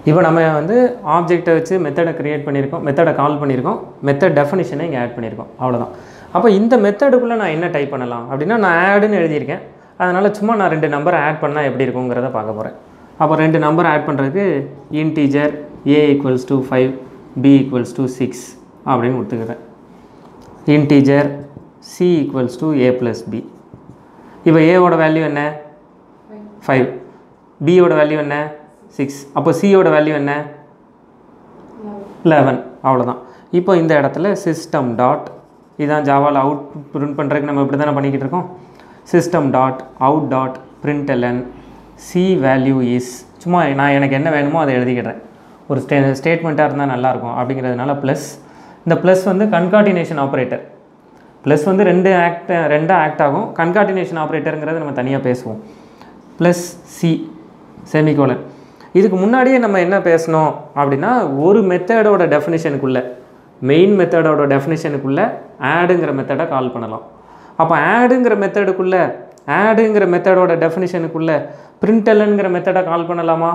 இப்போ நம்ம வந்து ஆப்ஜெக்டை வச்சு மெத்தடை க்ரியேட் பண்ணியிருக்கோம் மெத்தடை கால் பண்ணியிருக்கோம் மெத்தட் டெஃபினிஷனை இங்கே ஆட் பண்ணியிருக்கோம் அவ்வளோதான் அப்போ இந்த மெத்தடுக்குள்ளே நான் என்ன டைப் பண்ணலாம் அப்படின்னா நான் ஆடுன்னு எழுதியிருக்கேன் அதனால் சும்மா நான் ரெண்டு நம்பரை ஆட் பண்ணால் எப்படி இருக்குங்கிறத பார்க்க போகிறேன் அப்போ ரெண்டு நம்பர் ஆட் பண்ணுறதுக்கு integer A equals to five B equals to six அப்படின்னு கொடுத்துக்கிறேன் integer C equals to A plus B இப்போ ஏவோட வேல்யூ என்ன ஃபைவ் பியோட வேல்யூ என்ன சிக்ஸ் அப்போ சியோட வேல்யூ என்ன லெவன் அவ்வளோதான் இப்போ இந்த இடத்துல சிஸ்டம் டாட் இதான் ஜாவாவில் அவுட் பிரிண்ட் பண்ணுறதுக்கு நம்ம இப்படி தானே பண்ணிக்கிட்டு இருக்கோம் system dot out dot println C value is சும்மா நான் எனக்கு என்ன வேணுமோ அதை எழுதிக்கிறேன் ஒரு ஸ்டே ஸ்டேட்மெண்ட்டாக இருந்தால் நல்லாயிருக்கும் அப்படிங்கிறதுனால ப்ளஸ் இந்த ப்ளஸ் வந்து கன்கார்டினேஷன் ஆப்ரேட்டர் ப்ளஸ் வந்து ரெண்டு ஆக்ட் ரெண்டாக ஆக்ட் ஆகும் கன்கார்டினேஷன் ஆப்ரேட்டருங்கிறத நம்ம தனியாக பேசுவோம் ப்ளஸ் சி செமிகோலன் இதுக்கு முன்னாடியே நம்ம என்ன பேசணும் அப்படின்னா ஒரு மெத்தடோட டெஃபினிஷனுக்குள்ளே மெயின் மெத்தடோட டெஃபினிஷனுக்குள்ளே ஆடுங்கிற மெத்தடை கால் பண்ணலாம் அப்போ ஆடுங்கிற மெத்தடுக்குள்ளே ஆடுங்கிற மெத்தடோட டெஃபினிஷனுக்குள்ளே பிரிண்டலனுங்கிற மெத்தடை கால் பண்ணலாமா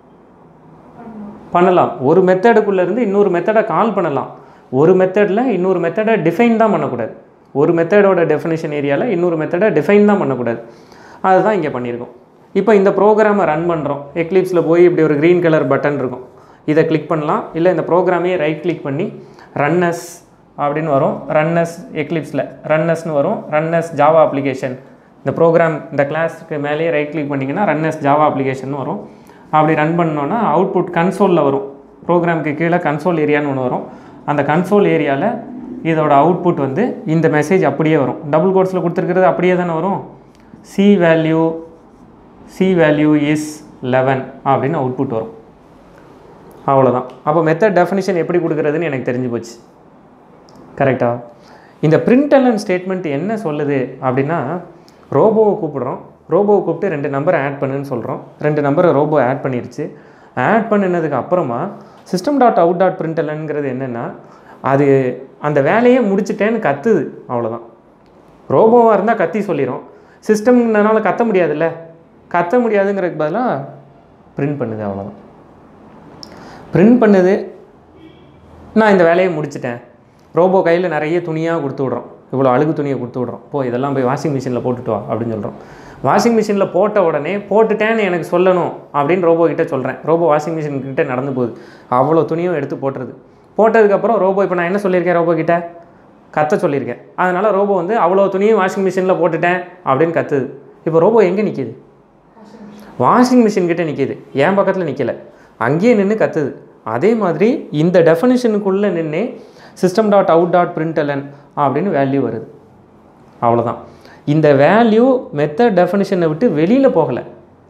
பண்ணலாம் ஒரு மெத்தடுக்குள்ளே இருந்து இன்னொரு மெத்தடை கால் பண்ணலாம் ஒரு மெத்தடில் இன்னொரு மெத்தடை டிஃபைன் தான் பண்ணக்கூடாது ஒரு மெத்தடோட டெஃபினிஷன் ஏரியாவில் இன்னொரு மெத்தடை டிஃபைன் தான் பண்ணக்கூடாது அதுதான் இங்கே பண்ணியிருக்கோம் இப்போ இந்த ப்ரோக்ராமை ரன் பண்ணுறோம் எக்லிப்ஸில் போய் இப்படி ஒரு க்ரீன் கலர் பட்டன் இருக்கும் இதை கிளிக் பண்ணலாம் இல்லை இந்த ப்ரோக்ராமையே ரைட் கிளிக் பண்ணி ரன்னஸ் அப்படின்னு வரும் ரன்னஸ் எக்லிப்ஸில் ரன்னஸ்னு வரும் ரன்னஸ் ஜாவா அப்ளிகேஷன் இந்த ப்ரோக்ராம் இந்த கிளாஸ்க்கு மேலேயே ரைட் கிளிக் பண்ணிங்கன்னா ரன்னஸ் ஜாவா அப்ளிகேஷன் வரும் அப்படி ரன் பண்ணோன்னா அவுட்புட் கன்சோலில் வரும் ப்ரோக்ராமுக்கு கீழே கன்சோல் ஏரியான்னு ஒன்று வரும் அந்த கன்சோல் ஏரியாவில் இதோட அவுட்புட் வந்து இந்த மெசேஜ் அப்படியே வரும் டபுள் கோட்ஸில் கொடுத்துருக்கிறது அப்படியே தானே வரும் C value C value is eleven அப்படின்னு அவுட்புட் வரும் அவ்வளோதான் அப்போ மெத்தட் டெஃபினிஷன் எப்படி கொடுக்குறதுன்னு எனக்கு தெரிஞ்சு போச்சு கரெக்டா இந்த பிரிண்ட் அலன் ஸ்டேட்மெண்ட் என்ன சொல்லுது அப்படின்னா ரோபோவை கூப்பிடுறோம் ரோபோவை கூப்பிட்டு ரெண்டு நம்பரை ஆட் பண்ணுன்னு சொல்கிறோம் ரெண்டு நம்பரை ரோபோ ஆட் பண்ணிருச்சு ஆட் பண்ணினதுக்கு அப்புறமா சிஸ்டம் டாட் அவுட் டாட் பிரிண்டலனுங்கிறது என்னென்னா அது அந்த வேலையை முடிச்சிட்டேன்னு கத்துது அவ்வளோதான் ரோபோவாக இருந்தால் கத்தி சொல்லிடும் சிஸ்டம்னால கத்த முடியாதுல்ல கத்த முடியாதுங்கிறதுக்கு பதிலாக பிரிண்ட் பண்ணுது அவ்வளோதான் பிரிண்ட் பண்ணுது நான் இந்த வேலையை முடிச்சிட்டேன் ரோபோ கையில் நிறைய துணியாக கொடுத்து விட்றோம் இவ்வளோ அழுகு துணியை கொடுத்து விட்றோம் போ இதெல்லாம் போய் வாஷிங் மிஷினில் போட்டுட்டு வா அப்படின்னு சொல்கிறோம் வாஷிங் மிஷினில் போட்ட உடனே போட்டுட்டேன்னு எனக்கு சொல்லணும் அப்படின்னு ரோபோ கிட்ட சொல்கிறேன் ரோபோ வாஷிங் மிஷின் கிட்ட நடந்து போகுது அவ்வளோ துணியும் எடுத்து போட்டுருது போட்டதுக்கப்புறம் ரோபோ இப்போ நான் என்ன சொல்லியிருக்கேன் ரோபோ கிட்ட கத்த சொல்லியிருக்கேன் அதனால் ரோபோ வந்து அவ்வளோ துணியும் வாஷிங் மிஷினில் போட்டுட்டேன் அப்படின்னு கத்துது இப்போ ரோபோ எங்கே நிற்கிது வாஷிங் மிஷின் கிட்ட நிற்கிது என் பக்கத்தில் நிற்கல அங்கேயே நின்று கத்துது அதே மாதிரி இந்த டெஃபனிஷனுக்குள்ளே நின்று system dot out dot println அப்படின்னு வேல்யூ வருது அவ்வளோதான் இந்த வேல்யூ மெத்தட் டெஃபனிஷனை விட்டு வெளியில் போகலை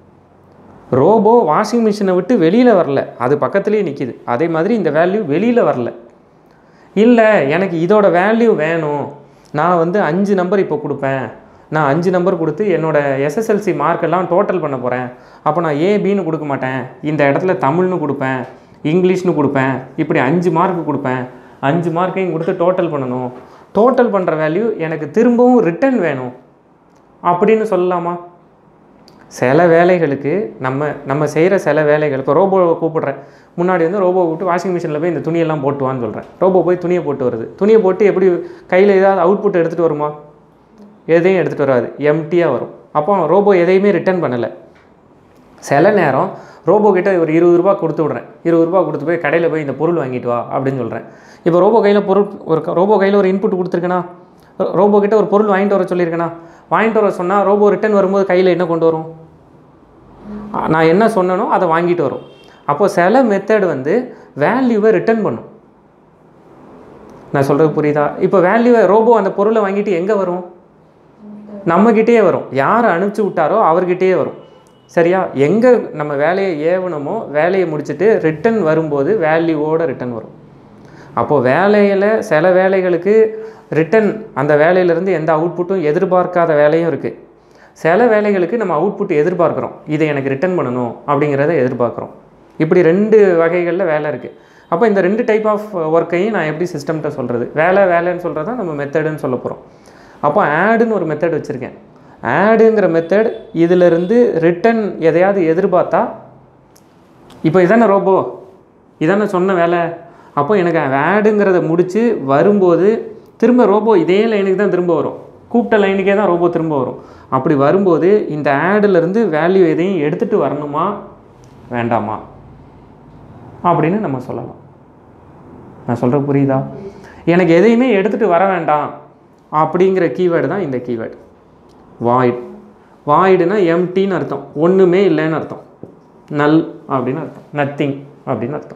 ரோபோ வாஷிங் மிஷினை விட்டு வெளியில் வரல அது பக்கத்துலேயே நிற்கிது அதே மாதிரி இந்த வேல்யூ வெளியில் வரல இல்லை எனக்கு இதோட வேல்யூ வேணும் நான் வந்து அஞ்சு நம்பர் இப்போ கொடுப்பேன் நான் அஞ்சு நம்பர் கொடுத்து என்னோட எஸ்எஸ்எல்சி மார்க்கெல்லாம் டோட்டல் பண்ண போகிறேன் அப்போ நான் ஏபின்னு கொடுக்க மாட்டேன் இந்த இடத்துல தமிழ்னு கொடுப்பேன் இங்கிலீஷ்னு கொடுப்பேன் இப்படி அஞ்சு மார்க் கொடுப்பேன் அஞ்சு மார்க்கையும் கொடுத்து டோட்டல் பண்ணணும் டோட்டல் பண்ணுற வேல்யூ எனக்கு திரும்பவும் ரிட்டர்ன் வேணும் அப்படின்னு சொல்லலாமா சில வேலைகளுக்கு நம்ம நம்ம செய்கிற சில வேலைகள் இப்போ ரோபோவை கூப்பிடுறேன் முன்னாடி வந்து ரோபோ கூப்பிட்டு வாஷிங் மிஷினில் போய் இந்த துணியெல்லாம் போட்டு வான்னு சொல்கிறேன் ரோபோ போய் துணியை போட்டு வருது துணியை போட்டு எப்படி கையில் ஏதாவது அவுட்புட் எடுத்துகிட்டு வருமா எதையும் எடுத்துகிட்டு வராது எம்டியாக வரும் அப்போ ரோபோ எதையுமே ரிட்டர்ன் பண்ணலை சில நேரம் ரோபோ கிட்ட ஒரு இருபது ரூபா கொடுத்து விட்றேன் இருபது ரூபா கொடுத்து போய் கடையில் போய் இந்த பொருள் வாங்கிட்டு வா அப்படின்னு சொல்கிறேன் இப்போ ரோபோ கையில் பொருள் ஒரு க- ரோபோ கையில் ஒரு இன்புட் கொடுத்துருக்கேனா ரோ- ரோபோ கிட்ட ஒரு பொருள் வாங்கிட்டு வர சொல்லியிருக்கேனா வாங்கிட்டு வர சொன்னால் ரோபோ ரிட்டர்ன் வரும்போது கையில் என்ன கொண்டு வரும் ஆ, நான் என்ன சொன்னனோ அதை வாங்கிட்டு வரும் அப்போ சில மெத்தட் வந்து வேல்யூவை ரிட்டர்ன் பண்ணும் நான் சொல்கிறது புரியுதா இப்போ வேல்யூவை ரோபோ அந்த பொருளை வாங்கிட்டு எங்கே வரும் நம்மக்கிட்டேயே வரும் யார் அனுப்பிச்சி விட்டாரோ அவர்கிட்டயே வரும் சரியா எங்கே நம்ம வேலையை ஏவணுமோ வேலையை முடிச்சுட்டு ரிட்டர்ன் வரும்போது வேல்யூவோட ரிட்டர்ன் வரும் அப்போது வேலையில் சில வேலைகளுக்கு ரிட்டர்ன் அந்த வேலையிலேருந்து எந்த அவுட்புட்டும் எதிர்பார்க்காத வேலையும் இருக்குது சில வேலைகளுக்கு நம்ம அவுட்புட் எதிர்பார்க்குறோம் இதை எனக்கு ரிட்டர்ன் பண்ணணும் அப்படிங்கிறத எதிர்பார்க்குறோம் இப்படி ரெண்டு வகைகளில் வேலை இருக்குது அப்போ இந்த ரெண்டு டைப் ஆஃப் ஒர்க்கையும் நான் எப்படி சிஸ்டம்கிட்ட சொல்கிறது வேலை வேலைன்னு சொல்கிறது தான் நம்ம மெத்தடுன்னு சொல்ல போகிறோம் அப்போ ஆடுன்னு ஒரு மெத்தட் வச்சுருக்கேன் ஆடுங்கிற மெத்தட் இதிலிருந்து ரிட்டன் எதையாவது எதிர்பார்த்தா இப்போ இதானே ரோபோ இதானே சொன்ன வேலை அப்போ எனக்கு ஆடுங்கிறத முடித்து வரும்போது திரும்ப ரோபோ இதே லைனுக்கு தான் திரும்ப வரும் கூப்பிட்ட லைனுக்கே தான் ரோபோ திரும்ப வரும் அப்படி வரும்போது இந்த ஆடுலேருந்து வேல்யூ எதையும் எடுத்துகிட்டு வரணுமா வேண்டாமா அப்படின்னு நம்ம சொல்லலாம் நான் சொல்கிறது புரியுதா எனக்கு எதையுமே எடுத்துகிட்டு வர வேண்டாம் அப்படிங்கிற கீவேர்டு தான் இந்த கீவேர்டு வாய்ட் வாய்டுனா எம்டின்னு அர்த்தம் ஒன்றுமே இல்லைன்னு அர்த்தம் நல் அப்படின்னு அர்த்தம் நத்திங் அப்படின்னு அர்த்தம்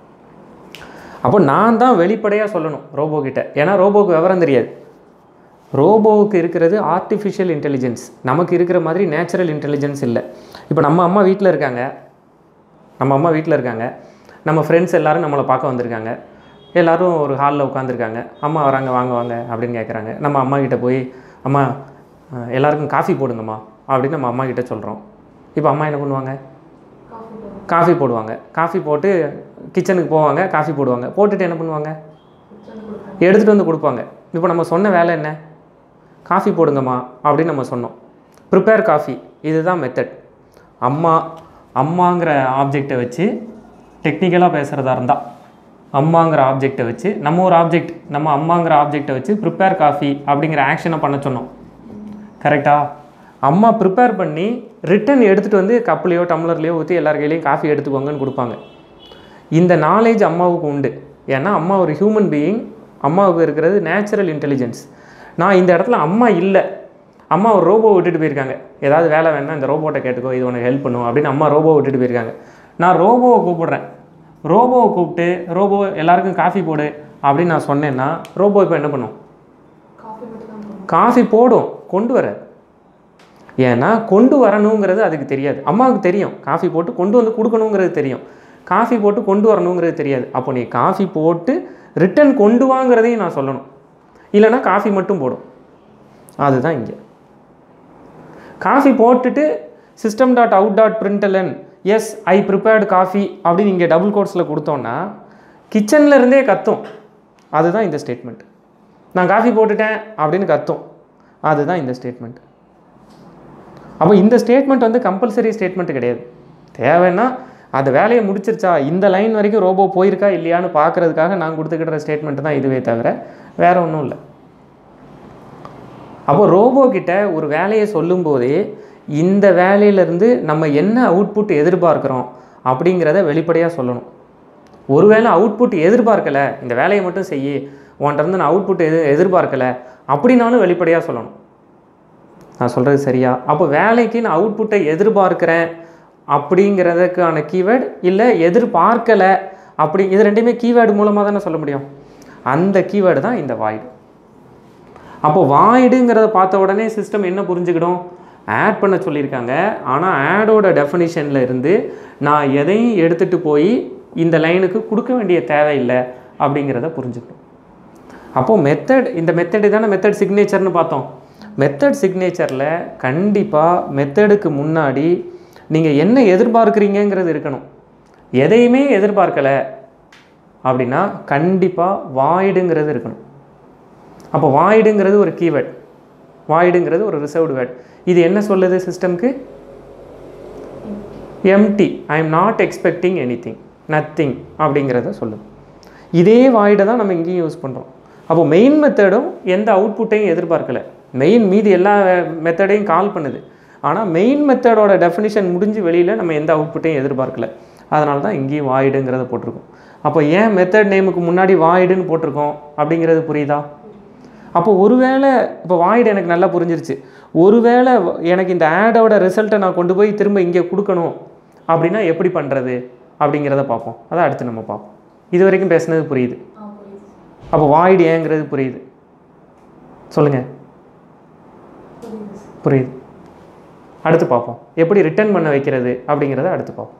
அப்போ நான் தான் வெளிப்படையாக சொல்லணும் ரோபோ கிட்ட ஏன்னா ரோபோவுக்கு விவரம் தெரியாது ரோபோவுக்கு இருக்கிறது ஆர்டிஃபிஷியல் இன்டெலிஜென்ஸ் நமக்கு இருக்கிற மாதிரி நேச்சுரல் இன்டெலிஜென்ஸ் இல்லை இப்போ நம்ம அம்மா வீட்டில் இருக்காங்க நம்ம அம்மா வீட்டில் இருக்காங்க நம்ம ஃப்ரெண்ட்ஸ் எல்லாரும் நம்மளை பார்க்க வந்திருக்காங்க எல்லாரும் ஒரு ஹாலில் உட்காந்துருக்காங்க அம்மா வராங்க வாங்க வாங்க அப்படின்னு கேட்குறாங்க நம்ம அம்மா கிட்ட போய் அம்மா அஹ், எல்லாருக்கும் காஃபி போடுங்கம்மா அப்படின்னு நம்ம அம்மா கிட்ட சொல்கிறோம் இப்போ அம்மா என்ன பண்ணுவாங்க காஃபி போடுவாங்க காஃபி போட்டு கிச்சனுக்கு போவாங்க காஃபி போடுவாங்க போட்டுட்டு என்ன பண்ணுவாங்க எடுத்துகிட்டு வந்து கொடுப்பாங்க இப்போ நம்ம சொன்ன வேலை என்ன காஃபி போடுங்கம்மா அப்படின்னு நம்ம சொன்னோம் ப்ரிப்பேர் காஃபி இதுதான் மெத்தட் அம்மா அம்மாங்கிற ஆப்ஜெக்டை வச்சு டெக்னிக்கலாக பேசுகிறதா இருந்தால் அம்மாங்கிற ஆப்ஜெக்டை வச்சு நம்ம ஒரு ஆப்ஜெக்ட் நம்ம அம்மாங்கிற ஆப்ஜெக்டை வச்சு ப்ரிப்பேர் காஃபி அப்படிங்கிற ஆக்ஷனை பண்ண சொன்னோம் கரெக்டா அம்மா ப்ரிப்பேர் பண்ணி ரிட்டன் எடுத்துகிட்டு வந்து கப்லையோ டம்ளர்லையோ ஊற்றி எல்லார் கையிலையும் காஃபி எடுத்துக்கோங்கன்னு கொடுப்பாங்க இந்த நாலேஜ் அம்மாவுக்கு உண்டு ஏன்னா அம்மா ஒரு ஹியூமன் பீயிங் அம்மாவுக்கு இருக்கிறது நேச்சுரல் இன்டெலிஜென்ஸ் நான் இந்த இடத்துல அம்மா இல்லை அம்மா ஒரு ரோபோ விட்டுட்டு போயிருக்காங்க ஏதாவது வேலை வேணா இந்த ரோபோட்டை கேட்டுக்கோ இது உனக்கு ஹெல்ப் பண்ணும் அப்படின்னு அம்மா ரோபோ விட்டுட்டு போயிருக்காங்க நான் ரோபோவை கூப்பிடுறேன் ரோபோவை கூப்பிட்டு ரோபோ எல்லாருக்கும் காஃபி போடு அப்படின்னு நான் சொன்னேன்னா ரோபோ இப்போ என்ன பண்ணும் காஃபி போடும் கொண்டு வர ஏன்னா கொண்டு வரணுங்கிறது அதுக்கு தெரியாது அம்மாவுக்கு தெரியும் காஃபி போட்டு கொண்டு வந்து கொடுக்கணுங்கிறது தெரியும் காஃபி போட்டு கொண்டு வரணுங்கிறது தெரியாது அப்போ நீ காஃபி போட்டு ரிட்டன் கொண்டு வாங்கிறதையும் நான் சொல்லணும் இல்லைன்னா காஃபி மட்டும் போடும் அதுதான் இங்கே காஃபி போட்டுட்டு system dot out dot println yes I prepared coffee அப்படின்னு இங்கே டபுள் கோட்ஸில் கொடுத்தோன்னா கிச்சன்ல இருந்தே கத்தும் அதுதான் இந்த ஸ்டேட்மெண்ட் நான் காஃபி போட்டுட்டேன் அப்படின்னு கத்தும் அதுதான் இந்த ஸ்டேட்மெண்ட் அப்போ இந்த ஸ்டேட்மெண்ட் வந்து கம்பல்சரி ஸ்டேட்மெண்ட் கிடையாது தேவைன்னா அந்த வேலையை முடிச்சிருச்சா இந்த லைன் வரைக்கும் ரோபோ போயிருக்கா இல்லையான்னு பார்க்கறதுக்காக நான் கொடுத்துக்கிற ஸ்டேட்மெண்ட் தான் இதுவே தவிர வேற ஒன்றும் இல்லை அப்போ ரோபோ கிட்ட ஒரு வேலையை சொல்லும்போதே இந்த வேலையிலேருந்து நம்ம என்ன அவுட்புட் எதிர்பார்க்குறோம் அப்படிங்கிறத வெளிப்படையாக சொல்லணும் ஒருவேளை அவுட்புட் எதிர்பார்க்கலை இந்த வேலையை மட்டும் செய்யி உன்கிட்ட இருந்து நான் அவுட்புட் எது எதிர்பார்க்கலை அப்படின்னாலும் வெளிப்படையாக சொல்லணும் நான் சொல்கிறது சரியா அப்போ வேலைக்கு நான் அவுட்புட்டை எதிர்பார்க்கிறேன் அப்படிங்கிறதுக்கான கீவேர்டு இல்லை எதிர்பார்க்கலை அப்படி இது ரெண்டுமே கீவேர்டு மூலமாக தானே சொல்ல முடியும் அந்த கீவேர்டு தான் இந்த வாய்டு அப்போ வாய்டுங்கிறத பார்த்த உடனே சிஸ்டம் என்ன புரிஞ்சுக்கிடும் ஆட் பண்ண சொல்லியிருக்காங்க ஆனால் ஆடோட டெஃபனிஷனில் இருந்து நான் எதையும் எடுத்துகிட்டு போய் இந்த லைனுக்கு கொடுக்க வேண்டிய தேவையில்லை அப்படிங்கிறத புரிஞ்சுக்கணும் அப்போது மெத்தட் இந்த மெத்தடு தானே மெத்தட் சிக்னேச்சர்னு பார்த்தோம் மெத்தட் சிக்னேச்சரில் கண்டிப்பாக மெத்தடுக்கு முன்னாடி நீங்கள் என்ன எதிர்பார்க்குறீங்கங்கிறது இருக்கணும் எதையுமே எதிர்பார்க்கலை அப்படின்னா கண்டிப்பாக வாய்டுங்கிறது இருக்கணும் அப்போ வாய்டுங்கிறது ஒரு கீவேர்ட் வாய்டுங்கிறது ஒரு ரிசர்வ்டு வேர்ட் இது என்ன சொல்லுது சிஸ்டம்க்கு empty I am not expecting anything nothing அப்படிங்கிறத சொல்லுது இதே வாய்டை தான் நம்ம இங்கேயும் யூஸ் பண்ணுறோம் அப்போ மெயின் மெத்தடும் எந்த அவுட்புட்டையும் எதிர்பார்க்கல மெயின் மீதி எல்லா மெத்தடையும் கால் பண்ணுது ஆனால் மெயின் மெத்தடோட டெஃபினிஷன் முடிஞ்சு வெளியில் நம்ம எந்த அவுட்புட்டையும் எதிர்பார்க்கல அதனால தான் இங்கேயும் வாய்டுங்கிறத போட்டிருக்கோம் அப்போ ஏன் மெத்தட் நேமுக்கு முன்னாடி வாய்டுன்னு போட்டிருக்கோம் அப்படிங்கிறது புரியுதா அப்போ ஒருவேளை இப்போ வாய்டு எனக்கு நல்லா புரிஞ்சிருச்சு ஒருவேளை எனக்கு இந்த ஆடோட ரிசல்ட்டை நான் கொண்டு போய் திரும்ப இங்கே கொடுக்கணும் அப்படின்னா எப்படி பண்ணுறது அப்படிங்கிறத பார்ப்போம் அதை அடுத்து நம்ம பார்ப்போம் இது வரைக்கும் பேசுனது புரியுது அப்போ வாய்டு ஏங்கிறது புரியுது சொல்லுங்கள் புரியுது அடுத்து பார்ப்போம் எப்படி ரிட்டர்ன் பண்ண வைக்கிறது அப்படிங்கிறத அடுத்து பார்ப்போம்